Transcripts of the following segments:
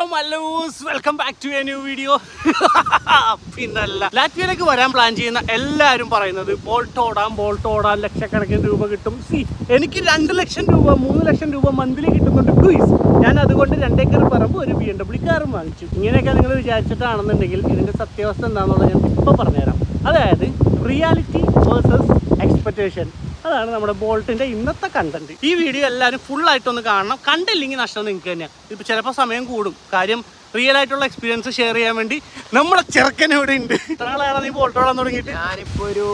Mallus welcome back to a new video പിന്നല്ല ലാറ്റ്വിയയിലേക്ക് വരാൻ പ്ലാൻ ചെയ്യുന്ന എല്ലാവരും പറയുന്നത് ബോൾട്ട് ഓടാൻ ബോൾട്ട് ഓടാൻ ലക്ഷക്കണക്കിന് രൂപ കിട്ടും സി എനിക്ക് രണ്ട് ലക്ഷം രൂപ മൂന്ന് ലക്ഷം രൂപ മന്ത്ലി കിട്ടുന്നുണ്ട് ക്വീസ് ഞാൻ അതുകൊണ്ട് രണ്ടേക്കർ പറമ്പ് ഒരു ബി എം ഡബ്ല്യു കാറും വാങ്ങിച്ചു ഇങ്ങനെയൊക്കെ നിങ്ങൾ വിചാരിച്ചിട്ടാണെന്നുണ്ടെങ്കിൽ ഇതിന്റെ സത്യാവസ്ഥ എന്താണെന്നുള്ളത് ഞാൻ ഇപ്പോൾ പറഞ്ഞുതരാം അതായത് റിയാലിറ്റി വേഴ്സസ് എക്സ്പെക്ടേഷൻ അതാണ് നമ്മുടെ ബോൾട്ടിന്റെ ഇന്നത്തെ കണ്ടന്റ് ഈ വീഡിയോ എല്ലാവരും ഫുൾ ആയിട്ടൊന്ന് കാണണം കണ്ടില്ലെങ്കിൽ നഷ്ടം നിങ്ങൾക്ക് തന്നെയാണ് ഇപ്പൊ ചിലപ്പോൾ സമയം കൂടും കാര്യം റിയൽ ആയിട്ടുള്ള എക്സ്പീരിയൻസ് ഷെയർ ചെയ്യാൻ വേണ്ടി നമ്മുടെ ചെറുക്കൻ ഇവിടെ ഉണ്ട് ഇത്ര നാളാണ് നീ ബോൾട്ടോടാൻ തുടങ്ങിയിട്ട് ഞാനിപ്പോ ഒരു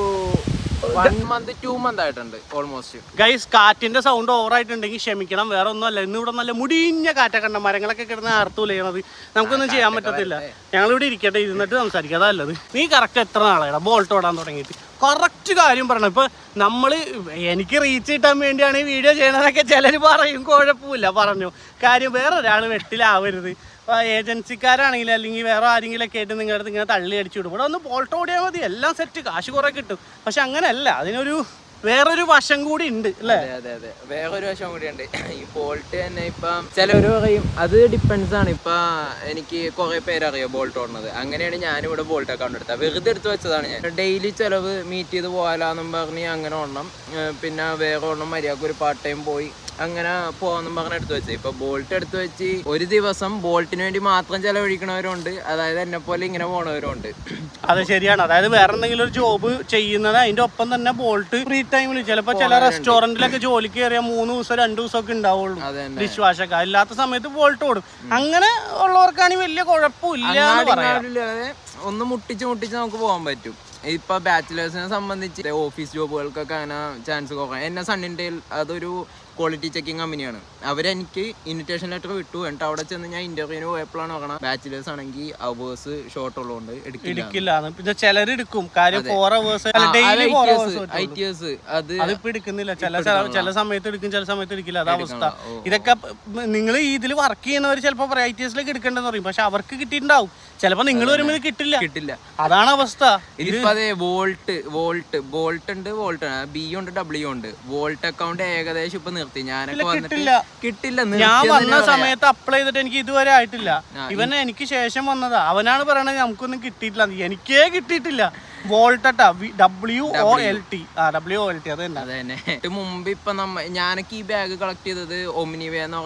വൺ മന്ത് ടു മന്ത് ആയിട്ടുണ്ട് ഓൾമോസ്റ്റ് ഗൈസ് കാറ്റിന്റെ സൗണ്ട് ഓവറായിട്ടുണ്ടെങ്കിൽ ക്ഷമിക്കണം വേറെ ഒന്നുമല്ല ഇന്ന് ഇവിടെ നല്ല മുടിഞ്ഞ കാറ്റൊക്കെ ഉണ്ട് മരങ്ങളൊക്കെ കിടന്ന് ആർത്തൂലയണത് നമുക്കൊന്നും ചെയ്യാൻ പറ്റത്തില്ല ഞങ്ങൾ ഇവിടെ ഇരിക്കട്ടെ ഇരുന്നിട്ട് സംസാരിക്കാം അതല്ലത് നീ കറക്റ്റ് എത്ര നാളാണ് ബോൾട്ട് ഓടാൻ തുടങ്ങിയിട്ട് കറക്റ്റ് കാര്യം പറയണം ഇപ്പൊ നമ്മൾ എനിക്ക് റീച്ച് കിട്ടാൻ വേണ്ടിയാണ് ഈ വീഡിയോ ചെയ്യണതൊക്കെ ചിലർ പറയും കുഴപ്പമില്ല പറഞ്ഞു കാര്യം വേറെ ഒരാൾ വെട്ടിലാവരുത് ഏജൻസിക്കാരാണെങ്കിലും അല്ലെങ്കിൽ വേറെ ആരെങ്കിലൊക്കെ ആയിട്ട് നിങ്ങളുടെ അടുത്ത് ഇങ്ങനെ തള്ളി അടിച്ചു വിടും ഇവിടെ ഒന്ന് ബോൾട്ട് ഓടിയാൽ മതി എല്ലാം സെറ്റ് കാശ് കുറെ കിട്ടും പക്ഷെ അങ്ങനെയല്ല അതിനൊരു വേറൊരു വശം കൂടി ഉണ്ട് അല്ലേ അതെ അതെ അതെ വേറൊരു വശം കൂടിയുണ്ട് ഈ ബോൾട്ട് തന്നെ ഇപ്പം ചിലവര് പറയും അത് ഡിപ്പെൻസ് ആണ് ഇപ്പൊ എനിക്ക് കുറെ പേരറിയാം ബോൾട്ട് ഓടുന്നത് അങ്ങനെയാണ് ഞാനിവിടെ ബോൾട്ട് അക്കൗണ്ട് എടുത്തത് വെറുതെ എടുത്ത് വെച്ചതാണ് ഞാൻ ഡെയിലി ചിലവ് മീറ്റ് ചെയ്ത് പോകാലാന്നും പറഞ്ഞ് അങ്ങനെ ഓടണം ഏർ പിന്നെ വേറെ ഓടണം മര്യാദക്ക് ഒരു പാർട്ട് ടൈം പോയി അങ്ങനെ പോകാന്നും പറഞ്ഞ് എടുത്തു വെച്ചത് ഇപ്പൊ ബോൾട്ട് എടുത്തു വെച്ച് ഒരു ദിവസം ബോൾട്ടിന് വേണ്ടി മാത്രം ചെലവഴിക്കണവരുണ്ട് അതായത് എന്നെ പോലെ ഇങ്ങനെ പോണവരുണ്ട് അത് ശരിയാണ് അതായത് വേറെ എന്തെങ്കിലും ഒരു ജോബ് ചെയ്യുന്നത് അതിന്റെ ഒപ്പം തന്നെ ബോൾട്ട് ഫ്രീ ടൈമിൽ ചിലപ്പോൾ ചില റെസ്റ്റോറന്റിലൊക്കെ ജോലിക്ക് കയറിയാൽ മൂന്ന് ദിവസം രണ്ടു ദിവസം ഒക്കെ ഉണ്ടാവുള്ളൂ അത് തന്നെ ഡിഷ് വാഷൊക്കെ അല്ലാത്ത സമയത്ത് ബോൾട്ട് ഓടും അങ്ങനെ ഉള്ളവർക്കാണെങ്കിൽ വലിയ കുഴപ്പമില്ല എന്ന് അങ്ങാടി പറയാം ഇങ്ങാടില്ലാതെ ഒന്ന് മുട്ടിച്ച് മുട്ടിച്ച് നമുക്ക് പോകാൻ പറ്റും ഇപ്പൊ ബാച്ചിലേഴ്സിനെ സംബന്ധിച്ച് ഓഫീസ് ജോബുകൾക്കൊക്കെ അങ്ങനെ ചാൻസ് കുറവാണ് എന്നെ സണ്ണിൻ്റെ അതൊരു ക്വാളിറ്റി ചെക്കിംഗ് കമ്പനിയാണ് അവരെനിക്ക് ഇൻവിറ്റേഷൻ ലെറ്റർ വിട്ടു എന്നിട്ട് അവിടെ ചെന്ന് ഞാൻ ഇന്റർവ്യൂവിന് പോയപ്പോഴാണ് പറയണം ബാച്ചിലേഴ്സ് ആണെങ്കിൽ അവേഴ്സ് ഷോർട്ട് ഉള്ളതുകൊണ്ട് എടുക്കില്ല എടുക്കില്ല പിന്നെ ചിലർ എടുക്കും കാര്യം ഫോർ അവേഴ്സ് അല്ല daily four hours I T S അത് അതിപ്പോ എടുക്കുന്നില്ല ചില ചില സമയത്ത് എടുക്കും ചില സമയത്ത് എടുക്കില്ല അതാ അവസ്ഥ ഓ, ഇതൊക്കെ നിങ്ങൾ ഇതിൽ വർക്ക് ചെയ്യുന്നവർ ചിലപ്പോൾ ഐ ടി എസിലേക്ക് എടുക്കേണ്ടെന്ന് പറയും പക്ഷെ അവർക്ക് കിട്ടിയിട്ടുണ്ടാവും ചിലപ്പോൾ നിങ്ങൾ വരുമ്പോൾ ഇത് കിട്ടില്ല കിട്ടില്ല അതാണ് അവസ്ഥ ഇതിപ്പോ അതെ വോൾട്ട് വോൾട്ട് വോൾട്ട് ഉണ്ട് വോൾട്ട് ബി ഉണ്ട് ഡബ്ല്യു ഉണ്ട് വോൾട്ട് അക്കൗണ്ട് ഏകദേശം ഇപ്പൊ നിർത്തി ഞാനൊക്കെ വന്നിട്ട് കിട്ടില്ല. കിട്ടില്ല ഞാൻ നിർത്തിയെന്ന് വന്ന തന്നെ പറയാം. സമയത്ത് അപ്ലൈ ചെയ്തിട്ട് എനിക്ക് ഇതുവരെ ആയിട്ടില്ല ഇവൻ എനിക്ക് ശേഷം വന്നതാ അവനാണ് പറയണത് നമുക്കൊന്നും കിട്ടിയിട്ടില്ല എനിക്കേ കിട്ടിയിട്ടില്ല വോൾട്ടട്ടാ ഡബ്ല്യു ഒ എൽ ടി ആ ഡബ്ല്യു ഒ എൽ ടി അത് തന്നെ അത് തന്നെ ഇതിന് മുമ്പ് ഇപ്പൊ നമ്മ ഞാനൊക്കെ ഈ ബാഗ് കളക്ട് ചെയ്തത് ഒമിനിവേ എന്ന്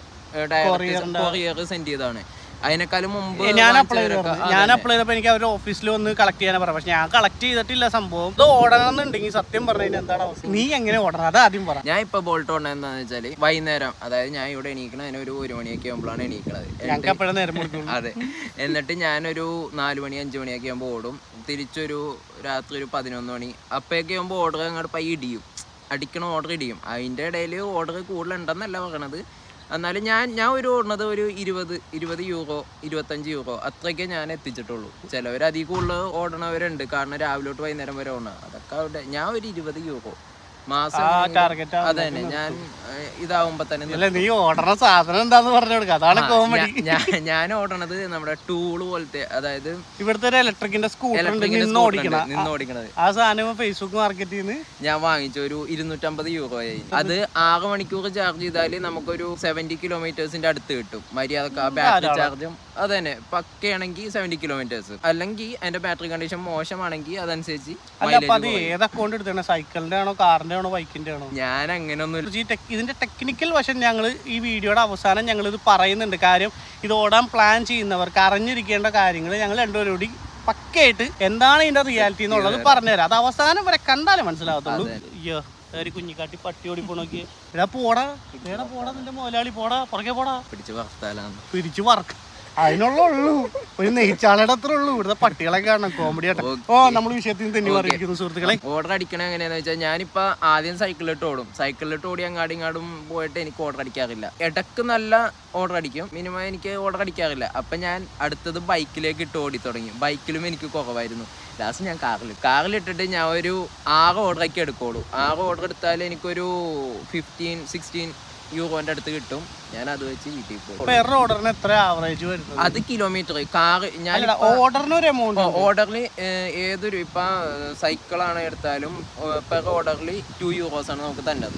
പറഞ്ഞ കൊറിയർ സെൻഡ് ചെയ്തതാണ് അതിനേക്കാളും മുമ്പ് ഞാൻ അപ്ലൈ വാങ്ങിച്ചവരൊക്കെ- ചെയ്തു ഞാൻ അപ്ലൈ ചെയ്തപ്പോൾ എനിക്ക് അവരുടെ ഓഫീസിൽ വന്ന് കളക്ട് ചെയ്യാനാ പറയാം പക്ഷെ ഞാൻ കളക്ട് ചെയ്തിട്ടില്ല സംഭവം ഇത് ഓടണമെന്നുണ്ടെങ്കിൽ സത്യം പറഞ്ഞു കഴിഞ്ഞാൽ എന്താണ് അവസ്ഥ നീ എങ്ങനെ ഓടണം അത് ആദ്യം പറ ഞാൻ ഇപ്പൊ ബോൾട്ട് ഓടണത് എന്താന്ന് വെച്ചാല് വൈകുന്നേരം അതായത് ഞാൻ ഇവിടെ എണീക്കണ അതിന് ഒരു ഒരു മണിയൊക്കെ ആകുമ്പോഴാണ് എണീക്കണത് ഞങ്ങൾക്ക് എപ്പോഴും നേരം കൊടുക്കുള്ളൂ അതെ എന്നിട്ട് ഞാനൊരു നാല് മണി അഞ്ച് മണിയൊക്കെ ആകുമ്പോൾ ഓടും തിരിച്ചൊരു രാത്രി ഒരു പതിനൊന്ന് മണി അപ്പോഴൊക്കെ ആകുമ്പോൾ ഓർഡർ അങ്ങോട്ട് പൈ ഇടിയും അടിക്കണ ഓർഡർ ഇടിയും അതിൻ്റെ ഇടയിൽ ഓർഡർ കൂടുതലുണ്ടെന്നല്ല പറയണത് എന്നാലും ഞാൻ ഞാൻ ഒരു ഓടുന്നത് ഒരു ഇരുപത് ഇരുപത് യൂറോ ഇരുപത്തഞ്ച് യൂറോ അത്രയൊക്കെ ഞാൻ എത്തിച്ചിട്ടുള്ളൂ ചിലവർ അതിൽ കൂടുതൽ ഓടണവരുണ്ട് കാരണം രാവിലെ തൊട്ട് വൈകുന്നേരം വരെ ഓടണം അതൊക്കെ അവിടെ ഞാൻ ഒരു ഇരുപത് യൂറോ മാസം ആ എങ്ങനെയെങ്കിലും- ടാർഗറ്റ് അതെ തന്നെ ഞാൻ ഏഹ്, ഇതാവുമ്പോ തന്നെ അല്ല നീ ഓടണ സാധനം എന്താന്ന് പറഞ്ഞു കൊടുക്കുക അതാണ് കോമഡി ഞാൻ ഞാൻ ഓടണത് നമ്മുടെ ടൂള് പോലത്തെ അതായത് ഇവിടുത്തെ ഒരു ഇലക്ട്രിക്കിന്റെ സ്കൂട്ടർ ഉണ്ട് ഇലക്ട്രിക്കിന്റെ നിന്ന് scooter ഓടിക്കണ ഉണ്ട്, നിന്ന് ഓടിക്കണത് ആ സാധനം ഫേസ്ബുക്ക് മാർക്കറ്റിൽ നിന്ന് ഞാൻ വാങ്ങിച്ച ഒരു ഇരുന്നൂറ്റമ്പത് യൂറോ ആയി അത് ആറ് മണിക്കൂർ ചാർജ് ചെയ്താൽ നമുക്കൊരു സെവന്റി കിലോമീറ്റേഴ്സിന്റെ അടുത്ത് കിട്ടും മര്യാദക്ക് ആ ബാറ്ററി ചാർജും അത് തന്നെ പക്കയാണെങ്കിൽ സെവന്റി കിലോമീറ്റേഴ്സ് അല്ലെങ്കിൽ അതിന്റെ ബാറ്ററി കണ്ടീഷൻ മോശമാണെങ്കിൽ അതനുസരിച്ച് അല്ല അപ്പൊ അത് ഏത് അക്കൗണ്ട് എടുത്തേ സൈക്കിളിന്റെ ആണോ കാറിന്റെ ആണോ ബൈക്കിന്റെ ആണോ ഞാൻ അങ്ങനെ ഒന്നും ഈ ടെക് ഇതിന്റെ ടെക്നിക്കൽ വശം ഞങ്ങൾ ഈ വീഡിയോയുടെ അവസാനം ഞങ്ങൾ ഇത് പറയുന്നുണ്ട് കാര്യം ഇത് ഓടാൻ പ്ലാൻ ചെയ്യുന്നവർക്ക് അറിഞ്ഞിരിക്കേണ്ട കാര്യങ്ങൾ ഞങ്ങൾ രണ്ടുപേരും കൂടി പക്കയായിട്ട് എന്താണ് ഇതിന്റെ റിയാലിറ്റി എന്നുള്ളത് പറഞ്ഞുതരാം അത് അവസാനം വരെ കണ്ടാലേ മനസ്സിലാകത്തുള്ളൂ അയ്യോ ഒരു കുഞ്ഞിക്കാട്ടി പട്ടി ഓടി പോണോക്കി എടാ പോടാ എടാ പോടാ നിന്റെ മുതലാളി പോടാ പുറകെ പോടാ പിടിച്ച് വർത്താലാണ് പിരിച്ചു വറക്ക അതിനുള്ള ഉള്ളൂ ഒരു നെയ്ച്ചാളയുടെ അത്ര ഉള്ളൂ ഇവിടുത്തെ പട്ടികളെ കാണണം കോമഡി ആയിട്ട് ഓ നമ്മൾ വിഷയത്തിൽ നിന്ന് തന്നെ പറഞ്ഞിരിക്കുന്നു സുഹൃത്തുക്കളെ ഓർഡർ അടിക്കണ എങ്ങനെയാന്ന് വെച്ചാൽ ഞാനിപ്പോ ആദ്യം സൈക്കിളിലിട്ട് ഓടും സൈക്കിളിലിട്ട് ഓടി അങ്ങാടും ഇങ്ങാടും പോയിട്ട് എനിക്ക് ഓർഡർ അടിക്കാറില്ല ഇടക്ക് നല്ല ഓർഡർ അടിക്കും മിനിമം എനിക്ക് ഓർഡർ അടിക്കാറില്ല അപ്പൊ ഞാൻ അടുത്തത് ബൈക്കിലേക്ക് ഇട്ട് ഓടി തുടങ്ങി ബൈക്കിലും എനിക്ക് കുറവായിരുന്നു ലാസ്റ്റ് ഞാൻ കാറിൽ കാറിലിട്ടിട്ട് ഞാൻ ഒരു ആറ് ഓർഡർ ഒക്കെ എടുക്കുള്ളൂ ആറ് ഓർഡർ എടുത്താൽ എനിക്കൊരു ഫിഫ്റ്റീൻ സിക്സ്റ്റീൻ യൂറോന്റെ അടുത്ത് കിട്ടും ഞാൻ അത് വെച്ച് വീട്ടിൽ പോകും പെർ ഓർഡറിന് എത്ര ആവറേജ് വരുന്നത് അത് കിലോമീറ്റർ കാറ് ഞാൻ അല്ല ഓർഡറിന് ഒരു എമൗണ്ട് ഓർഡറിൽ ഏതൊരു ഇപ്പൊ സൈക്കിളാണ് എടുത്താലും പെർ ഓർഡറിൽ ടു യൂറോസ് ആണ് നമുക്ക് തന്നത്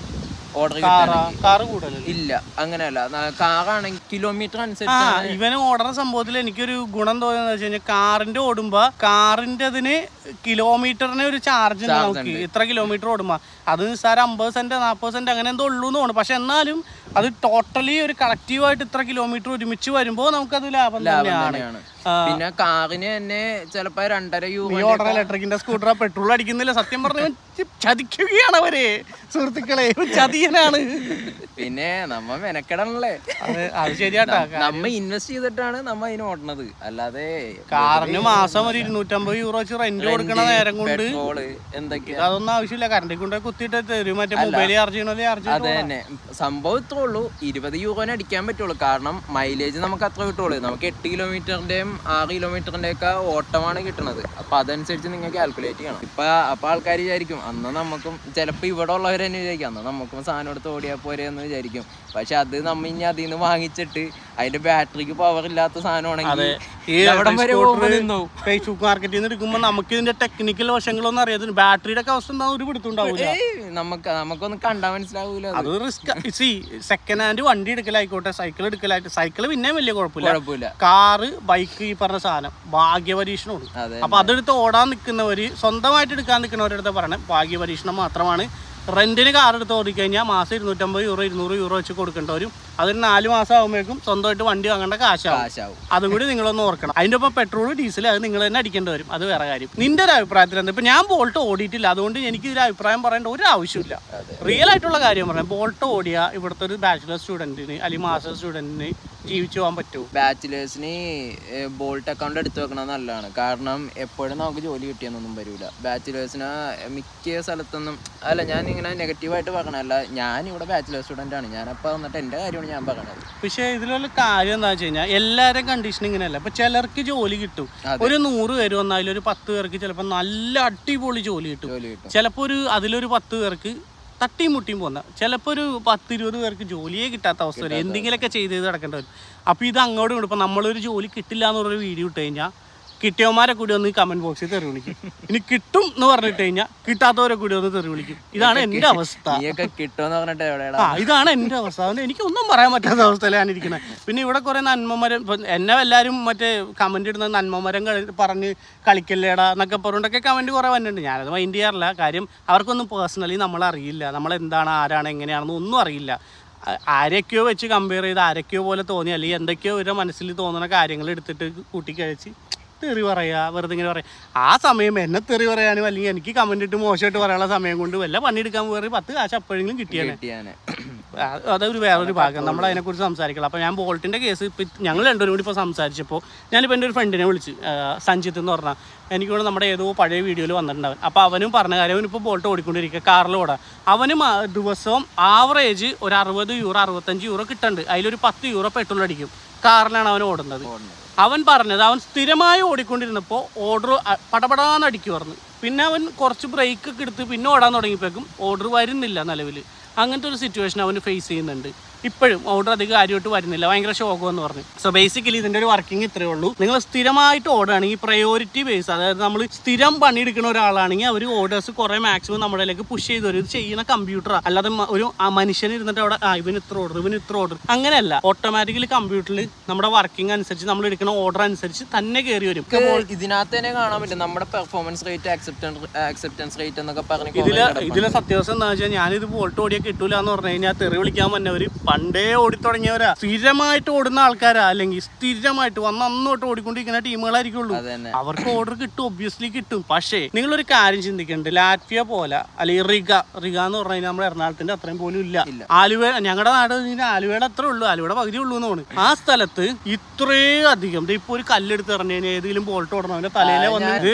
ഓർഡർ കാറാ കിട്ടാണെങ്കിൽ കാറ് കൂടുതലല്ലേ ഇല്ല അങ്ങനെയല്ല ന- കാറാണെങ്കിൽ കിലോമീറ്റർ ആ അനുസരിച്ച് ഇവന് ഓടുന്ന സംഭവത്തിൽ എനിക്കൊരു ഗുണം തോന്നുന്നത് വെച്ച് കഴിഞ്ഞാൽ കാറിന്റെ ഓടുമ്പോ കാറിന്റെ അതിന് കിലോമീറ്ററിന് ഒരു ചാർജ് ഉണ്ട് നമുക്ക് ഇത്ര കിലോമീറ്റർ ഓടുമ്പോ അത് നിസ്സാരം അമ്പത് സെന്റ് നാൽപ്പത് സെന്റ് അങ്ങനെ എന്തോ ഉള്ളൂ എന്ന് തോന്നുന്നു പക്ഷെ എന്നാലും അത് ടോട്ടലി ഒരു കളക്റ്റീവായിട്ട് ഇത്ര കിലോമീറ്റർ ഒരുമിച്ച് വരുമ്പോൾ നമുക്കത് ലാഭം തന്നെയാണ് തന്നെയാണ് പിന്നെ കാറിന് തന്നെ ചിലപ്പോ രണ്ടര ഈ യൂറോ ഓർഡർ ഇലക്ട്രിക്കിന്റെ സ്കൂട്ടർ പെട്രോൾ അടിക്കുന്നില്ല സത്യം പറഞ്ഞ ചതിക്കുകയാണ് അവര് സുഹൃത്തുക്കളെ ഇവൻ ചതിയനാണ് പിന്നെ നമ്മ മെനക്കെടണല്ലേ അത് അത് ശരിയാട്ടാ നമ്മ ഇൻവെസ്റ്റ് ചെയ്തിട്ടാണ് നമ്മ അതിന് ഓടണത് അല്ലാതെ കാറിന് മാസം ഒരു ഇരുന്നൂറ്റമ്പത് യൂറോ വെച്ച് റെന്റ് കൊടുക്കണ നേരം കൊണ്ട് പെട്രോള് എന്തൊക്കെയാ അതൊന്നും ആവശ്യമില്ല കറണ്ടിൽ കൊണ്ട് കുത്തിയിട്ട് തരും മറ്റേ മൊബൈൽ ചാർജ് ചെയ്യണ ചാർജ് അത് തന്നെ സംഭവം ഇത്രേ ഉള്ളൂ ഇരുപത് യൂറോനെ അടിക്കാൻ പറ്റുള്ളൂ കാരണം മൈലേജ് നമുക്ക് അത്ര കിട്ടുള്ളൂ നമുക്ക് എട്ട് കിലോമീറ്ററിന്റെയും ആറ് കിലോമീറ്ററിന്റെ ഒക്കെ ഓട്ടമാണ് കിട്ടുന്നത് അപ്പൊ അതനുസരിച്ച് നിങ്ങൾ കാൽക്കുലേറ്റ് ചെയ്യണം ഇപ്പൊ അപ്പൊ ആൾക്കാർ വിചാരിക്കും അന്ന് നമുക്കും ചിലപ്പോ ഇവിടെ ഉള്ളവർ തന്നെ വിചാരിക്കും അന്ന് നമുക്കും സാധനം എടുത്ത് ഓടിയാൽ പോരെ എന്ന് വിചാരിക്കും പക്ഷെ അത് നമ്മ ഇനി അതിൽ നിന്ന് വാങ്ങിച്ചിട്ട് അതിന്റെ ബാറ്ററിക്ക് പവർ ഇല്ലാത്ത സാധനമാണെങ്കിൽ ഈ അവിടം വരെ പോകുമ്പോ നിന്നു ഫേസ്ബുക്ക് മാർക്കറ്റിൽ നിന്ന് എടുക്കുമ്പോൾ നമുക്ക് ഇതിന്റെ ടെക്നിക്കൽ വശങ്ങളൊന്നും അറിയാതെ ബാറ്ററിയുടെ ഒക്കെ അവസ്ഥ എന്താ ഒരു പിടുത്തുണ്ടാവില്ല ഏയ് നമുക്ക് നമുക്കൊന്നും കണ്ടാ മനസ്സിലാവൂല അത്. അത് റിസ്ക് സി സെക്കൻഡ് ഹാൻഡ് വണ്ടി എടുക്കലായിക്കോട്ടെ സൈക്കിൾ എടുക്കലായിട്ട് സൈക്കിൾ പിന്നെ വലിയ കുഴപ്പമില്ല കുഴപ്പമില്ല കാറ് ബൈക്ക് ഈ പറഞ്ഞ സാധനം ഭാഗ്യപരീക്ഷണമാണ് അതെ അപ്പൊ അതെടുത്ത് ഓടാൻ നിൽക്കുന്നവര് സ്വന്തമായിട്ട് എടുക്കാൻ നിൽക്കുന്നവരുടെ പറയണേ ഭാഗ്യപരീക്ഷണം മാത്രമാണ് റെന്റിന് കാർ എടുത്ത് ഓടിക്കഴിഞ്ഞാൽ മാസം ഇരുന്നൂറ്റമ്പത് യൂറോ ഇരുന്നൂറ് യൂറോ വെച്ച് കൊടുക്കേണ്ടി വരും അതൊരു നാല് മാസം ആകുമ്പോഴേക്കും സ്വന്തമായിട്ട് വണ്ടി വാങ്ങേണ്ട കാശാവും കാശാവും അതും കൂടി നിങ്ങളൊന്ന് ഓർക്കണം അതിന്റെ ഒപ്പം പെട്രോൾ ഡീസൽ അത് നിങ്ങൾ തന്നെ അടിക്കേണ്ടി വരും അത് വേറെ കാര്യം നിന്റെ ഒരു അഭിപ്രായത്തിൽ എന്താ ഇപ്പൊ ഞാൻ ബോൾട്ട് ഓടിയിട്ടില്ല അതുകൊണ്ട് എനിക്ക് ഇതിൽ അഭിപ്രായം പറയേണ്ട ഒരു ആവശ്യമില്ല റിയൽ ആയിട്ടുള്ള കാര്യം പറയാം ബോൾട്ട് ഓടിയ ഇവിടുത്തെ ഒരു ബാച്ചിലർ സ്റ്റുഡന്റിന് അല്ലെങ്കിൽ മാസ്റ്റർ സ്റ്റുഡന്റിന് ജീവിച്ചു പോകാൻ പറ്റുമോ ബാച്ചിലേഴ്സിന് ബോൾട്ട് അക്കൗണ്ട് എടുത്തു വെക്കണത് നല്ലതാണ് കാരണം എപ്പോഴും നമുക്ക് ജോലി കിട്ടിയെന്നൊന്നും വരില്ല ബാച്ചിലേഴ്സിന് മിക്ക സ്ഥലത്തൊന്നും അല്ല ഞാൻ ഇങ്ങനെ നെഗറ്റീവായിട്ട് പറയണല്ല ഞാൻ ഇവിടെ ബാച്ചിലേഴ്സ് സ്റ്റുഡൻ്റ് ആണ് ഞാനപ്പോൾ വന്നിട്ട് എൻ്റെ കാര്യമാണ് ഞാൻ പറയണത് പക്ഷേ ഇതിലുള്ള കാര്യം എന്താ വെച്ച് കഴിഞ്ഞാൽ എല്ലാവരും കണ്ടീഷൻ ഇങ്ങനെയല്ല ഇപ്പൊ ചിലർക്ക് ജോലി കിട്ടും അതെ. ഒരു നൂറ് പേര് വന്നാലും ഒരു പത്ത് പേർക്ക് ചിലപ്പോൾ നല്ല അടിപൊളി ജോലി കിട്ടും ജോലി കിട്ടും ചിലപ്പോൾ ഒരു അതിലൊരു പത്ത് പേർക്ക് തട്ടിയും മുട്ടിയും പോകുന്ന ചിലപ്പോൾ ഒരു പത്ത് ഇരുപത് പേർക്ക് ജോലിയെ കിട്ടാത്ത അവസ്ഥ വരും എന്തെങ്കിലുമൊക്കെ ചെയ്ത് ചെയ്ത് നടക്കേണ്ടി വരും അപ്പോൾ ഇത് അങ്ങോട്ടും ഇങ്ങോട്ടും ഇപ്പം നമ്മളൊരു ജോലി കിട്ടില്ല എന്ന് പറഞ്ഞൊരു വീഡിയോ ഇട്ട് കഴിഞ്ഞാൽ കിട്ടിയവന്മാരെ കൂടി ഒന്ന് കമന്റ് ബോക്സിൽ തെറി വിളിക്കും ഇനി കിട്ടും എന്ന് പറഞ്ഞിട്ട് കഴിഞ്ഞാൽ കിട്ടാത്തവരെ കൂടി ഒന്ന് തെറി വിളിക്കും ഇതാണ് എൻ്റെ അവസ്ഥ നീയൊക്കെ കിട്ടുമെന്ന് പറഞ്ഞിട്ട് എവിടെയാടാ ആ ഇതാണ് എൻ്റെ അവസ്ഥ അതുകൊണ്ട് എനിക്കൊന്നും പറയാൻ പറ്റാത്ത അവസ്ഥയിലാണ് ഇരിക്കുന്നത് പിന്നെ ഇവിടെ കുറേ നന്മമരം ഇപ്പം എന്നെ എല്ലാവരും മറ്റേ കമൻ്റ് ഇടുന്ന നന്മമരം കളി പറഞ്ഞ് കളിക്കല്ലേടാ എന്നൊക്കെ പറഞ്ഞിട്ടൊക്കെ കമൻറ്റ് കുറേ വന്നിട്ടുണ്ട് ഞാനത് മൈൻഡ് ചെയ്യാറില്ല കാര്യം അവർക്കൊന്നും പേഴ്സണലി നമ്മൾ അറിയില്ല നമ്മൾ എന്താണ് ആരാണ് എങ്ങനെയാണെന്ന് ഒന്നും അറിയില്ല ആ- ആരൊക്കെയോ വെച്ച് കമ്പയർ ചെയ്ത് ആരൊക്കെയോ പോലെ തോന്നി അല്ലെങ്കിൽ എന്തൊക്കെയോ ഇവരുടെ മനസ്സിൽ തോന്നുന്ന കാര്യങ്ങൾ എടുത്തിട്ട് കൂട്ടിക്കഴിച്ച് തെറി പറയുക വെറുതെ ഇങ്ങനെ പറയുക ആ സമയം എന്നെ തെറി പറയാനും അല്ലെങ്കിൽ എനിക്ക് കമന്റ് ഇട്ട് മോശമായിട്ട് പറയാനുള്ള സമയം കൊണ്ട് വല്ല പണിയെടുക്കാൻ പോയി പത്ത് കാശ് അപ്പോഴെങ്കിലും കിട്ടിയാണ് കിട്ടിയാനെ അതൊരു വേറൊരു ഭാഗം നമ്മൾ അതിനെക്കുറിച്ച് സംസാരിക്കണം അപ്പോൾ ഞാൻ ബോൾട്ടിൻ്റെ കേസ് ഇപ്പം ഞങ്ങൾ രണ്ടുപേരും കൂടി ഇപ്പോൾ സംസാരിച്ചപ്പോൾ ഞാനിപ്പോൾ എൻ്റെ ഒരു ഫ്രണ്ടിനെ വിളിച്ച് ആ, സഞ്ജിത്ത് എന്ന് പറഞ്ഞാൽ എനിക്ക് തോന്നുന്നു നമ്മുടെ ഏതോ പഴയ വീഡിയോയിൽ വന്നിട്ടുണ്ടാവും അപ്പോൾ അവനും പറഞ്ഞ കാര്യം അവനിപ്പോൾ ബോൾട്ട് ഓടിക്കൊണ്ടിരിക്കുക കാറിൽ ഓടാം അവന് മ- ദിവസവും ആവറേജ് ഒരു അറുപത് യൂറോ അറുപത്തഞ്ച് യൂറോ കിട്ടുന്നുണ്ട് അതിലൊരു പത്ത് യൂറോ പെട്രോൾ അടിക്കും കാറിലാണ് അവൻ ഓടുന്നത് അവൻ പറഞ്ഞത് അവൻ സ്ഥിരമായി ഓടിക്കൊണ്ടിരുന്നപ്പോൾ ഓർഡർ പടപടാന്ന് അടിക്കുമായിരുന്നു പിന്നെ അവൻ കുറച്ച് ബ്രേക്ക് ഒക്കെ എടുത്ത് പിന്നെ ഓടാൻ തുടങ്ങിയപ്പോഴേക്കും ഓർഡർ വരുന്നില്ല നിലവിൽ അങ്ങനത്തെ ഒരു സിറ്റുവേഷൻ അവന് ഫേസ് ചെയ്യുന്നുണ്ട് ഇപ്പോഴും ഓർഡർ അധികം കാര്യമായിട്ട് വരുന്നില്ല ഭയങ്കര ശോകം എന്ന് പറഞ്ഞു സോ ബേസിക്കലി ഇതിൻ്റെ ഒരു വർക്കിംഗ് ഇത്രയേ ഉള്ളൂ നിങ്ങൾ സ്ഥിരമായിട്ട് ഓടുകയാണെങ്കിൽ പ്രയോറിറ്റി ബേസ് അതായത് നമ്മൾ സ്ഥിരം പണിയെടുക്കുന്ന ഒരാളാണെങ്കിൽ അവർ ഓർഡേഴ്സ് കുറേ മാക്സിമം നമ്മളിലേക്ക് പുഷ് ചെയ്ത് വരും ഇത് ചെയ്യുന്ന കമ്പ്യൂട്ടറാണ് അല്ലാതെ മ- ഒരു ആ മനുഷ്യൻ ഇരുന്നിട്ട് അവിടെ ആ ഇവന് ഇത്ര ഓർഡർ ഇവന് ഇത്ര ഓർഡർ അങ്ങനെയല്ല ഓട്ടോമാറ്റിക്കലി കമ്പ്യൂട്ടറിൽ നമ്മുടെ വർക്കിംഗ് അനുസരിച്ച് നമ്മൾ എടുക്കുന്ന ഓർഡർ അനുസരിച്ച് തന്നെ കയറി വരും ഇതിനകത്ത് തന്നെ കാണാൻ പറ്റും നമ്മുടെ performance rate acceptance acceptance rate എന്നൊക്കെ പറഞ്ഞ് ഇതില് comment കിടപ്പുണ്ട്. ഇതിലെ സത്യാവസ്ഥ എന്താ വെച്ചാൽ ഞാനിത് ബോൾട്ട് ഓടിയാൽ കിട്ടൂല എന്ന് പറഞ്ഞു കഴിഞ്ഞാൽ തെറി വിളിക്കാൻ വന്നവര് പണ്ടേ ഓടി തുടങ്ങിയവരാ സ്ഥിരമായിട്ട് ഓടുന്ന ആൾക്കാരാ അല്ലെങ്കിൽ സ്ഥിരമായിട്ട് വന്ന് അന്ന് തൊട്ട് ഓടിക്കൊണ്ടിരിക്കുന്ന ടീമുകളായിരിക്കുള്ളൂ അത് തന്നെ അവർക്ക് ഓർഡർ കിട്ടും ഒബ്വിയസ്ലി കിട്ടും പക്ഷേ നിങ്ങളൊരു കാര്യം ചിന്തിക്കുന്നുണ്ട് ലാറ്റ്വിയ പോലെ അല്ലെങ്കിൽ റിഗ റിഗ എന്ന് പറഞ്ഞു കഴിഞ്ഞാൽ നമ്മുടെ എറണാകുളത്തിന്റെ അത്രയും പോലും ഇല്ല ഇല്ല. ആലുവ ഞങ്ങളുടെ നാട് കഴിഞ്ഞാൽ ആലുവയുടെ അത്രേ ഉള്ളൂ ആലുവയുടെ പകുതി ഉള്ളൂ എന്ന് തോന്നുന്നു ആ സ്ഥലത്ത് ഇത്രയും അധികം ദേ ഇപ്പൊ ഒരു കല്ലെടുത്ത് പറഞ്ഞു കഴിഞ്ഞാൽ ഏതെങ്കിലും ബോൾട്ട് ഓടണം അവന്റെ തലയിലെ വന്ന് ഇത്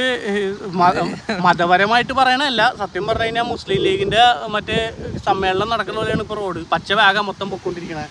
മ- മതപരമായിട്ട് പറയണല്ല സത്യം പറഞ്ഞു കഴിഞ്ഞാൽ മുസ്ലിം ലീഗിന്റെ മറ്റേ സമ്മേളനം നടക്കുന്ന പോലെയാണ് ഇപ്പൊ റോഡ് പച്ച ബാഗ മൊത്തം പൊക്കൊണ്ടിരിക്കണേ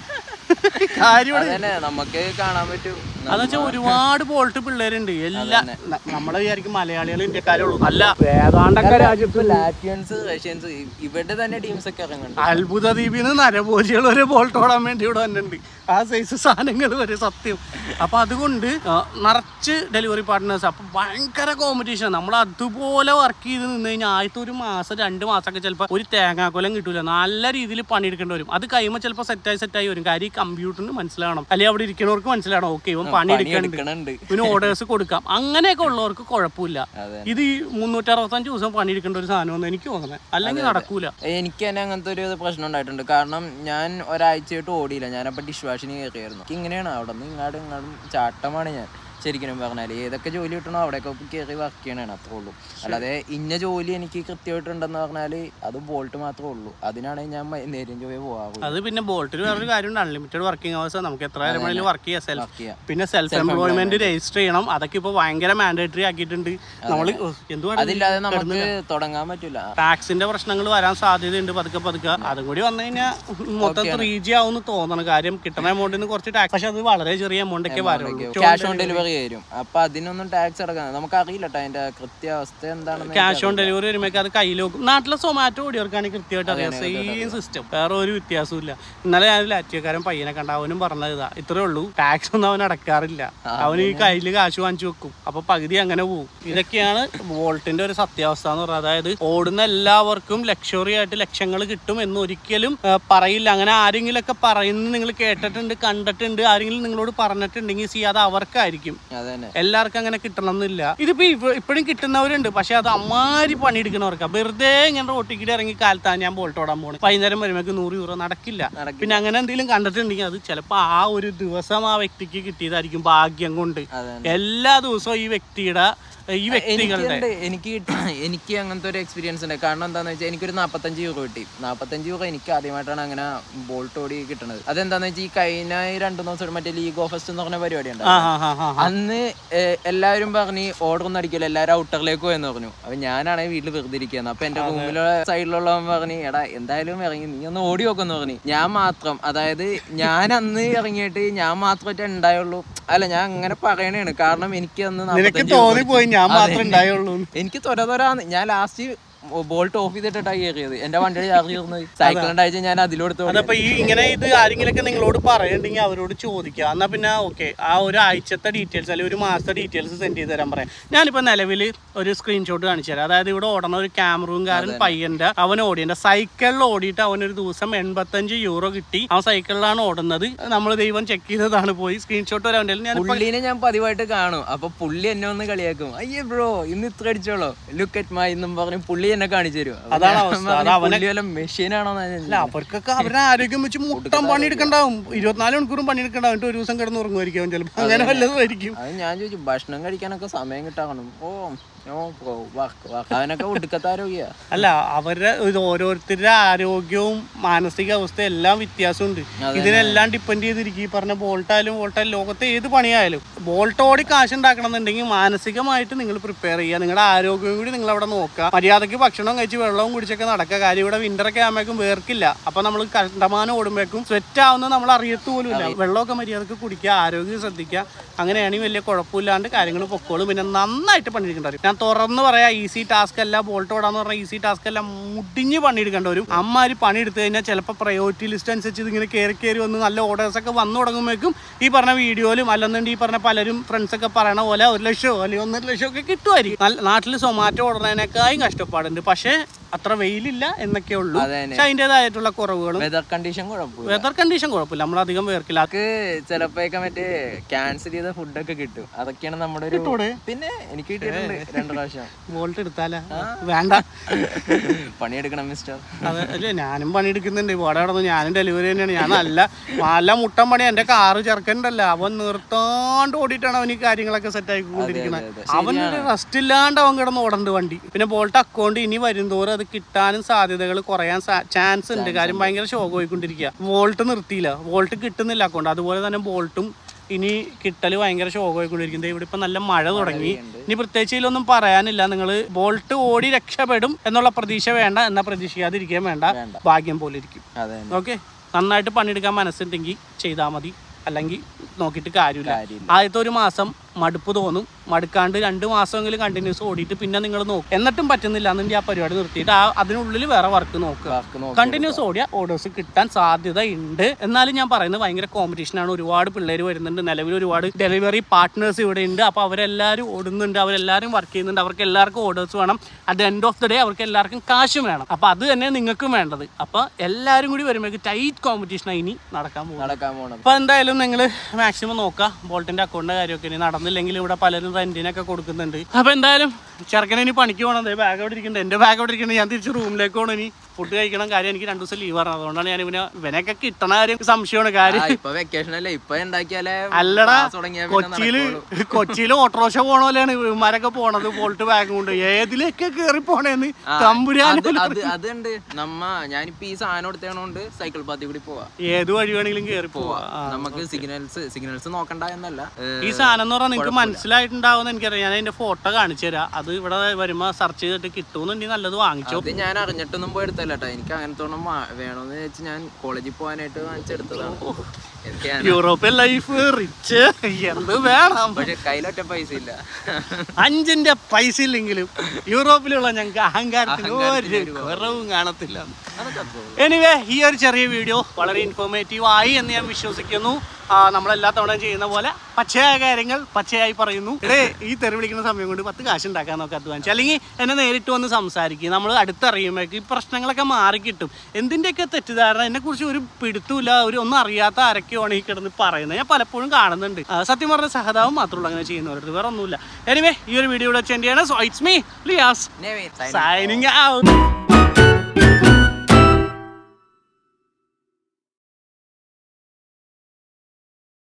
കാര്യം ഇവിടെ അതന്നെ നമുക്ക് കാണാൻ പറ്റും അതെന്ന് വെച്ചാൽ ഒരുപാട് ബോൾട്ട് പിള്ളേരുണ്ട് എല്ലാ ന- നമ്മളെ വിചാരിക്കും മലയാളികൾ ഇന്ത്യക്കാരുള്ളൂ അല്ല വേദാണ്ടൊക്കെ രാജ്യത്ത് ലാറ്റ്വിയൻസ് റഷ്യൻസ് ഇവരുടെ തന്നെ ടീംസ് ഒക്കെ ഇറങ്ങുന്നുണ്ട് അത്ഭുത ദ്വീപിൽ നിന്ന് നരഭോജികൾ വരെ ബോൾട്ട് ഓടാൻ വേണ്ടി ഇവിടെ വന്നിട്ടുണ്ട് ആ സൈസ് സാധനങ്ങൾ വരെ സത്യം അപ്പൊ അതുകൊണ്ട് ആ, നിറച്ച് ഡെലിവറി പാർട്ട്നേഴ്സ് അപ്പൊ ഭയങ്കര കോമ്പറ്റീഷൻ നമ്മൾ അതുപോലെ വർക്ക് ചെയ്ത് നിന്ന് കഴിഞ്ഞാൽ ആദ്യത്തെ ഒരു മാസം രണ്ട് മാസമൊക്കെ ചിലപ്പോൾ ഒരു തേങ്ങാക്കൊലം കിട്ടൂല നല്ല രീതിയിൽ പണിയെടുക്കേണ്ടി വരും അത് കഴിയുമ്പോൾ ചിലപ്പോൾ സെറ്റായി സെറ്റായി വരും കാര്യം ഈ കമ്പ്യൂട്ടറിന് മനസ്സിലാവണം അല്ലെങ്കിൽ അവിടെ ഇരിക്കുന്നവർക്ക് മനസ്സിലാവണം ഓക്കെ ഇവൻ പണിയെടുക്കണ്ട് എടുക്കണുണ്ട് പിന്നെ ഓർഡേഴ്സ് കൊടുക്കാം അങ്ങനെയൊക്കെ ഉള്ളവർക്ക് കുഴപ്പമില്ല അതെ ഇത് ഈ മുന്നൂറ്റി അറുപത്തഞ്ച് ദിവസം പണിയെടുക്കേണ്ട ഒരു സാധനമൊന്നും എനിക്ക് തോന്നുന്നത് അല്ലെങ്കിൽ നടക്കൂല എനിക്ക് തന്നെ അങ്ങനത്തെ ഒരു പ്രശ്നം ഉണ്ടായിട്ടുണ്ട് കാരണം ഞാൻ ഒരാഴ്ചയായിട്ട് ഓടിയില്ല ഞാനപ്പോൾ ഡിഷ് വാഷിന് കയറിയായിരുന്നു എനിക്ക് ഇങ്ങനെയാണ് അവിടെ നിന്ന് ഇങ്ങോട്ടും ഇങ്ങോട്ടും ചാട്ടമാണ് ഞാൻ ശരിക്കും പറഞ്ഞാൽ ഏതൊക്കെ ജോലി കിട്ടണോ അവിടെയൊക്കെ കയറി വർക്ക് ചെയ്യണതാണ് അത്രേ ഉള്ളൂ അല്ലാതെ ഇന്ന ജോലി എനിക്ക് കൃത്യമായിട്ടുണ്ടെന്ന് പറഞ്ഞാൽ അത് ബോൾട്ട് മാത്രമേ ഉള്ളൂ അതിനാണ് ഞാൻ മ- നേരം ജോലി പോകാറുള്ളൂ അത് പിന്നെ ബോൾട്ടിൽ വേറൊരു കാര്യമുണ്ട് അൺലിമിറ്റഡ് വർക്കിംഗ് അവേഴ്സ് നമുക്ക് എത്ര നേരം വേണമെങ്കിലും വർക്ക് ചെയ്യാം സെൽഫ് വർക്ക് ചെയ്യാം പിന്നെ സെൽഫ് എംപ്ലോയ്മെന്റ് രജിസ്റ്റർ ചെയ്യണം അതൊക്കെ ഇപ്പൊ ഭയങ്കര മാൻഡേറ്ററി ആക്കിയിട്ടുണ്ട് നമ്മൾ എന്തുവാണ് അതില്ലാതെ നമുക്ക് തുടങ്ങാൻ പറ്റില്ല ടാക്സിന്റെ പ്രശ്നങ്ങൾ വരാൻ സാധ്യതയുണ്ട് പതുക്കെ പതുക്കെ അതും കൂടി വന്നു കഴിഞ്ഞാൽ മൊത്തം ത്രീ ജി ആവുമെന്ന് തോന്നണം കാര്യം കിട്ടുന്ന എമൗണ്ടിന് കുറച്ച് ടാക്സ് പക്ഷെ അത് വളരെ ചെറിയ എമൗണ്ട് ഒക്കെ വരുള്ളൂ ക്യാഷ് ഓൺ ഡെലിവറി വരും അപ്പൊ അതിനൊന്നും ടാക്സ് അടക്കാൻ നമുക്ക് അറിയില്ല കേട്ടോ അതിന്റെ കൃത്യാവസ്ഥ എന്താണെന്ന് ക്യാഷ് ഓൺ ഡെലിവറി വരുമ്പോൾ അത് കയ്യിൽ വെക്കും നാട്ടിലെ സൊമാറ്റോ ഓടിയവർക്കാണെങ്കിൽ കൃത്യമായിട്ട് അറിയാം സെയിം സിസ്റ്റം വേറെ ഒരു വ്യത്യാസവും ഇല്ല ഇന്നലെ ഞാൻ ലാറ്റിയക്കാരൻ പയ്യനെ കണ്ട അവനും പറഞ്ഞത് ഇതാ ഇത്രേ ഉള്ളൂ ടാക്സ് ഒന്നും അവൻ അടക്കാറില്ല അവൻ ഈ കയ്യിൽ കാശ് വാങ്ങിച്ചു വെക്കും അപ്പൊ പകുതി അങ്ങനെ പോകും ഇതൊക്കെയാണ് വോൾട്ടിന്റെ ഒരു സത്യാവസ്ഥ എന്ന് പറയുന്നത് അതായത് ഓടുന്ന എല്ലാവർക്കും ലക്ഷറി ആയിട്ട് ലക്ഷങ്ങൾ കിട്ടും എന്ന് ഒരിക്കലും ആ, പറയില്ല അങ്ങനെ ആരെങ്കിലും ഒക്കെ പറയുന്നത് നിങ്ങൾ കേട്ടിട്ടുണ്ട് കണ്ടിട്ടുണ്ട് ആരെങ്കിലും നിങ്ങളോട് പറഞ്ഞിട്ടുണ്ടെങ്കിൽ സി അത് അവർക്കായിരിക്കും അത് തന്നെ എല്ലാവർക്കും അങ്ങനെ കിട്ടണം എന്നില്ല ഇതിപ്പോ ഇവ- ഇപ്പോഴും കിട്ടുന്നവരുണ്ട് പക്ഷെ അത് അമ്മാരി പണിയെടുക്കണവർക്കാ വെറുതെ ഇങ്ങനെ റോട്ടിക്കിടെ ഇറങ്ങി കാലത്താ ഞാൻ ബോൾട്ട് ഓടാൻ പോണേ വൈകുന്നേരം വരുമ്പോഴേക്ക് നൂറ് യൂറോ നടക്കില്ല നടക്കില്ല. പിന്നെ അങ്ങനെ എന്തെങ്കിലും കണ്ടിട്ടുണ്ടെങ്കിൽ അത് ചിലപ്പോൾ ആ ഒരു ദിവസം ആ വ്യക്തിക്ക് കിട്ടിയതായിരിക്കും ഭാഗ്യം കൊണ്ട് അതെ എല്ലാ ദിവസവും ഈ വ്യക്തിയുടെ ഈ വ്യക്തികളുടെ എനിക്കുണ്ട് എനിക്ക് കിട്ടി- എനിക്ക് അങ്ങനത്തെ ഒരു എക്സ്പീരിയൻസ് ഉണ്ട് കാരണം എന്താന്ന് വെച്ചാൽ എനിക്കൊരു നാപ്പത്തഞ്ച് യൂറോ കിട്ടി നാപ്പത്തഞ്ച് യൂറോ എനിക്ക് ആദ്യമായിട്ടാണ് അങ്ങനെ ബോൾട്ട് ഓടി കിട്ടുന്നത് അതെന്താന്ന് വെച്ചാൽ ഈ കഴിഞ്ഞ ഈ രണ്ടു ദിവസം മറ്റേ ലീഗ് ഓഫ് ഫെസ്റ്റ് എന്ന് പറഞ്ഞ പരിപാടി ഉണ്ട് ആ ആ ആ ആ അന്ന് ഏഹ്, എല്ലാവരും പറഞ്ഞ് ഓർഡർ ഒന്നും അടിക്കില്ല എല്ലാവരും ഔട്ടറിലേക്ക് പോയെന്ന് പറഞ്ഞു അപ്പൊ ഞാനാണെങ്കിൽ വീട്ടിൽ വെറുതെ ഇരിക്കുകയാണ് അപ്പൊ എന്റെ റൂമിലുള്ള സൈഡിലുള്ളവൻ പറഞ്ഞ് എടാ എന്തായാലും ഇറങ്ങി നീ ഒന്ന് ഓടി നോക്കെന്ന് പറഞ്ഞു ഞാൻ മാത്രം അതായത് ഞാൻ അന്ന് ഇറങ്ങിയിട്ട് ഞാൻ മാത്രമായിട്ട് ഉണ്ടായുള്ളൂ അല്ല ഞാൻ അങ്ങനെ പറയണേണ് കാരണം എനിക്ക് അന്ന് നിനക്ക് 45 രൂപ തോന്നിപ്പോയി ഞാൻ മാത്രമേ ഉണ്ടായുള്ളൂ എനിക്ക് തൊര തൊരാന്ന് ഞാൻ ലാസ്റ്റ് ബോൾട്ട് ഓഫ് ചെയ്തിട്ടാണ് കയറിയത് എന്റെ വണ്ടിയുടെ ചാർജ് തീർന്നത് സൈക്കിൾ ഉണ്ടായിട്ട് ഞാൻ അതിലോടുത്ത് അതപ്പോ ഈ ഇങ്ങനെ ഇത് ആരെങ്കിലൊക്കെ നിങ്ങളോട് പറയണ്ടെങ്കിൽ അവരോട് ചോദിക്കുക എന്നാ പിന്നെ ഓക്കെ ആ ഒരു ആഴ്ചത്തെ ഡീറ്റെയിൽസ് അല്ലെങ്കിൽ ഒരു മാസത്തെ ഡീറ്റെയിൽസ് സെൻഡ് ചെയ്ത് തരാൻ പറയാം ഞാനിപ്പോ നിലവിൽ ഒരു സ്ക്രീൻഷോട്ട് കാണിച്ചു തരാം അതായത് ഇവിടെ ഓടണ ഒരു ക്യാമറൂൻകാരൻ പയ്യന്റെ അവൻ ഓടിയന്റെ സൈക്കിളിൽ ഓടിയിട്ട് അവനൊരു ദിവസം എൺപത്തഞ്ച് യൂറോ കിട്ടി അവൻ സൈക്കിളിലാണ് ഓടുന്നത് നമ്മൾ ദൈവം ചെക്ക് ചെയ്തതാണ് പോയി സ്ക്രീൻഷോട്ട് വരാൻ ഞാൻ പുള്ളീനെ ഞാൻ പതിവായിട്ട് കാണും അപ്പൊ പുള്ളി എന്നെ ഒന്ന് കളിയാക്കും അയ്യേ ബ്രോ ഇന്ന് ഇത്ര അടിച്ചോളോ ലുക്ക് അറ്റ് മൈ എന്നും പറഞ്ഞ് പുള്ളി എന്നെ കാണിച്ചു തരും അപ്പൊ അതാണ് ഞാൻ അവസ്ഥ. പറഞ്ഞു, അത് അവനെ- പുള്ളി വല്ല മെഷീനാണോ അല്ല അവർക്കൊക്കെ അവരുടെ ആരോഗ്യം വെച്ച് മുട്ടം പണിയെടുക്കണ്ടാവും ഇരുപത്തിനാല് മണിക്കൂറും പണിയെടുക്കണ്ടാവും എന്നിട്ട് ഒരു ദിവസം കിടന്ന് ഉറങ്ങുമായിരിക്കും അവൻ ചിലപ്പോൾ അങ്ങനെ വല്ലതും ആയിരിക്കും അത് ഞാൻ ചോദിച്ചു ഭക്ഷണം കഴിക്കാനൊക്കെ സമയം കിട്ടാക്കണം oh oh bro work work അവനൊക്കെ ഒടുക്കത്തെ ആരോഗ്യ അല്ല അവരുടെ ഇത് ഓരോരുത്തരുടെ ആരോഗ്യവും മാനസികാവസ്ഥ എല്ലാം വ്യത്യാസമുണ്ട് ഇതിനെല്ലാം ഡിപ്പെൻഡ് ചെയ്തിരിക്കും ഈ പറഞ്ഞ ബോൾട്ടായാലും വോൾട്ടായാലും ലോകത്തെ ഏത് പണിയായാലും ബോൾട്ട് ഓടി കാശ് ഉണ്ടാക്കണം എന്നുണ്ടെങ്കിൽ മാനസികമായിട്ട് നിങ്ങൾ പ്രിപ്പയർ ചെയ്യുക നിങ്ങളുടെ ആരോഗ്യം കൂടി നിങ്ങൾ അവിടെ നോക്കുക മര്യാദയ്ക്ക് ഭക്ഷണം കഴിച്ച് വെള്ളവും കുടിച്ചൊക്കെ നടക്കുക കാര്യം ഇവിടെ വിന്ററൊക്കെ ആകുമ്പോഴേക്കും വേർക്കില്ല അപ്പൊ നമ്മൾ കണ്ടമാനം ഓടുമ്പോഴേക്കും സ്വെറ്റ് ആവുന്നത് നമ്മൾ അറിയത്ത് പോലും ഇല്ല വെള്ളമൊക്കെ മര്യാദക്ക് കുടിക്കുക ആരോഗ്യം ശ്രദ്ധിക്കുക അങ്ങനെയാണെങ്കിൽ വലിയ കുഴപ്പമില്ലാണ്ട് കാര്യങ്ങൾ പൊക്കോളും പിന്നെ നന്നായിട്ട് പണിയെടുക്കേണ്ടി വരും ഞാൻ തുറന്ന് പറയാം ഈസി ടാസ്ക് അല്ല ബോൾട്ട് ഓടാന്ന് പറഞ്ഞാൽ ഈസി ടാസ്ക് അല്ല മുടിഞ്ഞ് പണിയെടുക്കേണ്ടി വരും അമ്മാര് പണിയെടുത്തു കഴിഞ്ഞാൽ ചിലപ്പോൾ പ്രയോറിറ്റി ലിസ്റ്റ് അനുസരിച്ച് ഇതിങ്ങനെ കയറി കയറി വന്ന് നല്ല ഓർഡേഴ്സ് ഒക്കെ വന്നു തുടങ്ങുമ്പോഴേക്കും ഈ പറഞ്ഞ വീഡിയോയിലും അല്ലെന്നുണ്ടെങ്കിൽ ഈ പറഞ്ഞ പലരും ഫ്രണ്ട്സ് ഒക്കെ പറയണ പോലെ ഒരു ലക്ഷമോ അല്ലെങ്കിൽ ഒന്നര ലക്ഷമോ ഒക്കെ കിട്ടുമായിരിക്കും നല്ല നാട്ടിൽ സൊമാറ്റോ ഓടുന്നതിനേക്കാളും കഷ്ടപ്പാടുണ്ട് പക്ഷേ അത്ര വെയിലില്ല എന്നൊക്കെ ഉള്ളൂ അതെ തന്നെ. പക്ഷെ അതിൻ്റെതായിട്ടുള്ള കുറവുകളും വെതർ കണ്ടീഷൻ കുഴപ്പമില്ല വെതർ കണ്ടീഷൻ കുഴപ്പമില്ല നമ്മളധികം വേർക്കില്ല നമുക്ക് ചിലപ്പോഴൊക്കെ മറ്റേ ക്യാൻസൽ ചെയ്ത ഫുഡൊക്കെ കിട്ടും അതൊക്കെയാണ് നമ്മുടെ ഒരു കിട്ടൂടെ? പിന്നെ എനിക്ക് കിട്ടിയിട്ടുണ്ട് രണ്ടു പ്രാവശ്യം വോൾട്ട് എടുത്താലാ വേണ്ട പണിയെടുക്കണം മിസ്റ്റർ അതെ അല്ലേ ഞാനും പണിയെടുക്കുന്നുണ്ട് ഇവിടെ നടന്നു ഞാനും ഡെലിവറി തന്നെയാണ് ഞാൻ നല്ല നല്ല മുട്ടൻ പണി എന്റെ കാറ് ചെറുക്കണ്ടല്ല അവൻ നിർത്താണ്ട് ഓടിയിട്ടാണ് അവൻ ഈ കാര്യങ്ങളൊക്കെ സെറ്റ് ആയിക്കൊണ്ടിരിക്കുന്നത് അതെ, അവൻ റെസ്റ്റ് ഇല്ലാണ്ട് അവൻ കിടന്ന് ഓടണ്ട് വണ്ടി പിന്നെ ബോൾട്ട് അക്കൗണ്ട് ഇനി വരുംതോറും അത് കിട്ടാനും സാധ്യതകൾ കുറയാൻ ചാൻസ് ഉണ്ട് കാര്യം ഭയങ്കര ഷോക്ക് പോയിക്കൊണ്ടിരിക്കുക വോൾട്ട് നിർത്തിയില്ല വോൾട്ട് കിട്ടുന്നില്ല അക്കൗണ്ട് അതുപോലെ തന്നെ ബോൾട്ടും ഇനി കിട്ടല് ഭയങ്കര ഷോക്ക് പോയിക്കൊണ്ടിരിക്കും ദേ ഇവിടെ ഇപ്പൊ നല്ല മഴ തുടങ്ങി ഇനി പ്രത്യേകിച്ച് ഇതിലൊന്നും പറയാനില്ല നിങ്ങൾ ബോൾട്ട് ഓടി രക്ഷപ്പെടും എന്നുള്ള പ്രതീക്ഷ വേണ്ട എന്നാ പ്രതീക്ഷിക്കാതിരിക്കാൻ വേണ്ട ഭാഗ്യം പോലെ ഇരിക്കും അതെ ഓക്കെ നന്നായിട്ട് പണിയെടുക്കാൻ മനസ്സുണ്ടെങ്കിൽ ചെയ്താൽ മതി അല്ലെങ്കിൽ നോക്കിയിട്ട് കാര്യമില്ല കാര്യമില്ല. ആദ്യത്തെ ഒരു മാസം മടുപ്പ് തോന്നും മടുക്കാണ്ട് രണ്ട് മാസമെങ്കിലും കണ്ടിന്യൂസ് ഓടിയിട്ട് പിന്നെ നിങ്ങൾ നോക്കും എന്നിട്ടും പറ്റുന്നില്ല എന്നുണ്ടെങ്കിൽ ആ പരിപാടി നിർത്തിയിട്ട് ആ അതിനുള്ളിൽ വേറെ വർക്ക് നോക്കുക വർക്ക് നോക്കി കണ്ടിന്യൂസ് ഓടിയ ഓർഡേഴ്സ് കിട്ടാൻ സാധ്യത ഉണ്ട് എന്നാലും ഞാൻ പറയുന്നത് ഭയങ്കര കോമ്പറ്റീഷൻ ആണ് ഒരുപാട് പിള്ളേർ വരുന്നുണ്ട് നിലവിൽ ഒരുപാട് ഡെലിവറി പാർട്ട്നേഴ്സ് ഇവിടെ ഉണ്ട് അപ്പോൾ അവരെല്ലാവരും ഓടുന്നുണ്ട് അവരെല്ലാവരും വർക്ക് ചെയ്യുന്നുണ്ട് അവർക്ക് എല്ലാവർക്കും ഓർഡേഴ്സ് വേണം at the end of the day അവർക്ക് എല്ലാവർക്കും കാശും വേണം അപ്പോൾ അത് തന്നെ നിങ്ങൾക്കും വേണ്ടത് അപ്പോൾ എല്ലാവരും കൂടി വരുമ്പോഴേക്ക് ടൈറ്റ് കോമ്പറ്റീഷനാണ് ഇനി നടക്കാൻ പോകുന്നത് നടക്കാൻ പോണം അപ്പോൾ എന്തായാലും നിങ്ങൾ മാക്സിമം നോക്കുക ബോൾട്ടിന്റെ അക്കൗണ്ടിന്റെ കാര്യമൊക്കെ ഇനി നടന്നില്ലെങ്കിൽ ഇവിടെ പലരും റെന്റിനൊക്കെ കൊടുക്കുന്നുണ്ട് അപ്പോൾ എന്തായാലും ചെറുക്കനെ ഇനി പണിക്ക് പോകണം ബാഗ് അവിടെ ഇരിക്കുന്നുണ്ട് എൻ്റെ ബാഗ് അവിടെ ഇരിക്കുന്നുണ്ട് ഞാൻ തിരിച്ച് റൂമിലേക്ക് പോകണം ഇനി ഫുഡ് കഴിക്കണം കാര്യം എനിക്ക് രണ്ട് ദിവസം ലീവ് ആണ് അതുകൊണ്ടാണ് ഞാൻ ഇവനെ ഇവനൊക്കെ കിട്ടണ കാര്യം സംശയമാണ് കാര്യം ആ, ഇപ്പൊ വെക്കേഷൻ അല്ലേ ഇപ്പൊ ഉണ്ടാക്കിയാലേ അല്ലടാ class തുടങ്ങിയാ പിന്നെ കൊച്ചിയില് നടക്കുള്ളൂ. കൊച്ചിയില് ഓട്ടോറിക്ഷ പോണ പോലെയാണ് ഇവന്മാരൊക്കെ പോണത് ബോൾട്ട് ബാഗ് കൊണ്ട് ഏതിലേക്ക് കേറി പോണേന്ന് ആ, തമ്പുരാൻ അത് അത് അതുണ്ട് നമ്മ ഞാനിപ്പോ ഈ സാധനം എടുത്തേണോണ്ട് സൈക്കിൾ പാത്തി കൂടി പോവാ ഏത് വഴി വേണമെങ്കിലും കേറി പോവാ ആ. നമുക്ക് സിഗ്നൽസ് സിഗ്നൽസ് നോക്കണ്ട എന്നല്ല ഏ, ഈ സാധനം എന്ന് പറഞ്ഞാൽ നിങ്ങൾക്ക് മനസ്സിലായിട്ടുണ്ടാവുമെന്ന് എനിക്കറിയാം ഞാൻ അതിന്റെ ഫോട്ടോ കാണിച്ചു തരാം അത് ഇവിടെ വരുമ്പോ സെർച്ച് ചെയ്തിട്ട് കിട്ടുമെന്നുണ്ടെങ്കിൽ നല്ലത് വാങ്ങിച്ചോ അത് ഞാൻ അറിഞ്ഞിട്ടൊന്നും പോയി എടുത്തല്ല കേട്ടോ എനിക്ക് അങ്ങനത്തെ ഒന്നും വാ- വേണമെന്ന് വെച്ച് ഞാൻ കോളേജിൽ പോകാനായിട്ട് വാങ്ങിച്ചെടുത്തതാണ് എനിക്ക് ഞാൻ- യൂറോപ്യൻ ലൈഫ് റിച്ച് എന്ത് വേണം പക്ഷെ കയ്യിലൊറ്റ പൈസ ഇല്ല അഞ്ചിന്റെ പൈസ ഇല്ലെങ്കിലും യൂറോപ്പിലുള്ള ഞങ്ങൾക്ക് അഹങ്കാരത്തിന് ഒരു അഹങ്കാരത്തിന് ഒരു കുറവും കാണത്തില്ല അതൊക്കെ അത്രേ ഉള്ളൂ. എനിവേ ഈ ഒരു ചെറിയ വീഡിയോ വളരെ ഇൻഫോർമേറ്റീവ് ആയി എന്ന് ഞാൻ വിശ്വസിക്കുന്നു ആ, നമ്മളെല്ലാ തവണ ചെയ്യുന്ന പോലെ പച്ചയായ കാര്യങ്ങൾ പച്ചയായി പറയുന്നു ഇടേ ഈ തെറി വിളിക്കുന്ന സമയം കൊണ്ട് പത്ത് കാശ് ഉണ്ടാക്കാൻ നോക്കി അധ്വാനിച്ചു അല്ലെങ്കിൽ എന്നെ നേരിട്ട് വന്ന് സംസാരിക്കും നമ്മൾ അടുത്തറിയുമ്പോഴേക്ക് ഈ പ്രശ്നങ്ങളൊക്കെ മാറിക്കിട്ടും എന്തിൻ്റെയൊക്കെ തെറ്റിദ്ധാരണ എന്നെക്കുറിച്ച് ഒരു പിടുത്തമില്ല ഒരു ഒന്നും അറിയാത്ത ആരൊക്കെയാണ് ഈ കിടന്ന് പറയുന്നത് ഞാൻ പലപ്പോഴും കാണുന്നുണ്ട് ആ, സത്യം പറഞ്ഞ സഹതാവും മാത്രമുള്ള അങ്ങനെ ചെയ്യുന്നവർക്ക് വേറെ ഒന്നുമില്ല എനിവേ ഈ ഒരു വീഡിയോ ഇവിടെ വെച്ച് എൻ്റെ so it's me Liyas Nevin, sign signing out